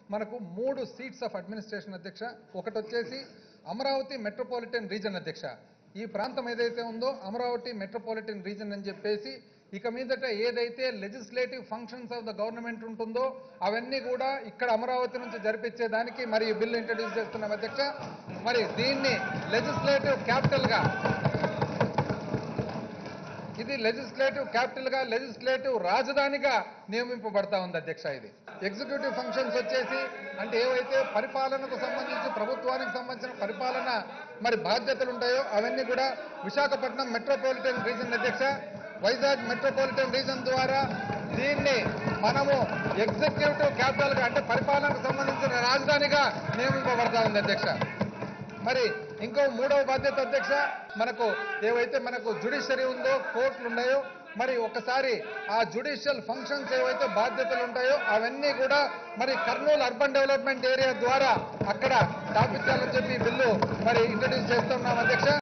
మనకు మూడు seats of administration అధ్యక్ష ఒకటి వచ్చేసి అమరావతి మెట్రోపాలిటన్ రీజన్ అధ్యక్ష ఈ ప్రాంతం ఏదైతే ఉందో అమరావతి మెట్రోపాలిటన్ రీజన్ అని చెప్పేసి ఇక మీదట ఏదైతే legislative functions of the government ఉంటుందో అవన్నీ కూడా ఇక్కడ అమరావతి నుంచి జరిపించేదానికి మరి ఈ బిల్లు ఇంట్రడ్యూస్ చేస్తున్నాం అధ్యక్ష మరి దీన్ని లెజిస్లేటివ్ క్యాపిటల్ గా ఇది లెజిస్లేటివ్ క్యాపిటల్ గా లెజిస్లేటివ్ రాజధానిగా నియమింపబడతా ఉంది అధ్యక్ష ఇది ఎగ్జిక్యూటివ్ ఫంక్షన్స్ వచ్చేసి అంటే ఏవైతే పరిపాలనకు సంబంధించి ప్రభుత్వానికి సంబంధించిన పరిపాలన మరి బాధ్యతలు ఉంటాయో అవన్నీ కూడా విశాఖపట్నం మెట్రోపాలిటన్ రీజన్ అధ్యక్ష వైజాగ్ మెట్రోపాలిటన్ రీజన్ ద్వారా దీన్ని మనము ఎగ్జిక్యూటివ్ క్యాపిటల్ గా అంటే పరిపాలనకు సంబంధించిన రాజధానిగా నియమింపబడతా ఉంది అధ్యక్ష మరి ఇంకో మూడవ బాధ్యత అధ్యక్ష మనకు ఏవైతే మనకు జుడిషియరీ ఉందో కోర్టులు ఉన్నాయో మరి ఒకసారి ఆ జుడిషియల్ ఫంక్షన్స్ ఏవైతే బాధ్యతలు ఉంటాయో అవన్నీ కూడా మరి కర్నూలు అర్బన్ డెవలప్మెంట్ ఏరియా ద్వారా అక్కడ స్థాపించాలని చెప్పి ఈ బిల్లు మరి ఇంట్రడ్యూస్ చేస్తున్నాం అధ్యక్ష